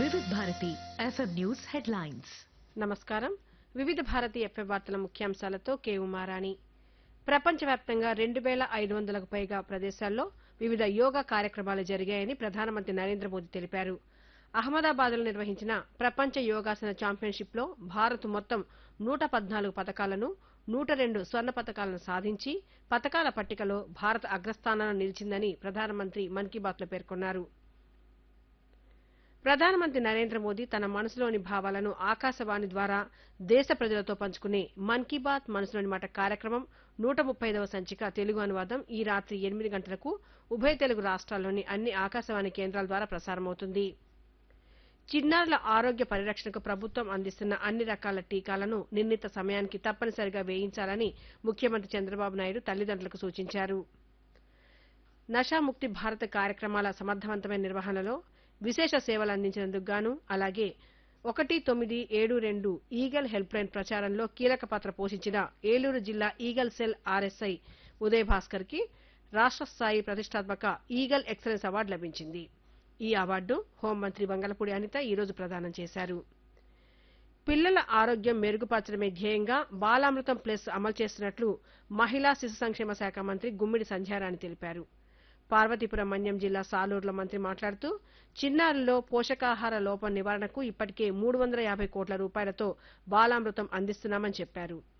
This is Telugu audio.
వివిధ భారతి ఎఫ్ఎం న్యూస్ హెడ్లైన్స్ నమస్కారం వివిధ భారతి ఎఫ్ఎం వార్తల ముఖ్యాంశాలతో కే ఉమారాణి ప్రపంచవ్యాప్తంగా రెండు వేల ఐదు వందలకు పైగా ప్రదేశాల్లో వివిధ యోగా కార్యక్రమాలు జరిగాయని ప్రధానమంత్రి నరేంద్ర మోదీ తెలిపారు అహ్మదాబాద్లో నిర్వహించిన ప్రపంచ యోగాసన ఛాంపియన్షిప్లో భారత్ మొత్తం నూట పద్నాలుగు పథకాలను నూట రెండు స్వర్ణ పథకాలను సాధించి పథకాల పట్టికలో భారత్ అగ్రస్థానాన్ని నిలిచిందని ప్రధానమంత్రి మన్ కీ బాత్లో పేర్కొన్నారు ప్రధానమంత్రి నరేంద్ర మోదీ తన మనసులోని భావాలను ఆకాశవాణి ద్వారా దేశ ప్రజలతో పంచుకునే మన్ కీ బాత్ మనసులోని మాట కార్యక్రమం నూట ముప్పైదవ సంచిక తెలుగు అనువాదం ఈ రాత్రి ఎనిమిది గంటలకు ఉభయ తెలుగు రాష్ట్రాల్లోని అన్ని ఆకాశవాణి కేంద్రాల ద్వారా ప్రసారమవుతుంది చిన్నారుల ఆరోగ్య పరిరక్షణకు ప్రభుత్వం అందిస్తున్న అన్ని రకాల టీకాలను నిర్ణీత సమయానికి తప్పనిసరిగా వేయించాలని ముఖ్యమంత్రి చంద్రబాబు నాయుడు తల్లిదండ్రులకు సూచించారు నషాముక్తి భారత్ కార్యక్రమాల సమర్థవంతమైన నిర్వహణలో విశేష సేవలు అందించినందుకు గాను అలాగే ఒకటి తొమ్మిది ఏడు రెండు ఈగల్ హెల్ప్ లైన్ ప్రచారంలో కీలక పాత్ర పోషించిన ఏలూరు జిల్లా eagle cell RSI Uday Bhaskar కి రాష్ట్ర స్థాయి ప్రతిష్టాత్మక ఈగల్ ఎక్సలెన్స్ అవార్డు లభించింది ఈ అవార్డు హోంమంత్రి వంగలపూడి అనిత ఈ రోజు ప్రదానం చేశారు పిల్లల ఆరోగ్యం మెరుగుపరచడమే ధ్యేయంగా బాలామృతం ప్లస్ అమలు చేస్తున్నట్లు మహిళా శిశు సంక్షేమ శాఖ మంత్రి గుమ్మిడి సంధ్యారాణి తెలిపారు పార్వతీపురం మన్యం జిల్లా సాలూరులో మంత్రి మాట్లాడుతూ చిన్నారుల్లో పోషకాహార లోపం నివారణకు ఇప్పటికే మూడు వందల యాభై కోట్ల రూపాయలతో బాలామృతం అందిస్తున్నామని చెప్పారు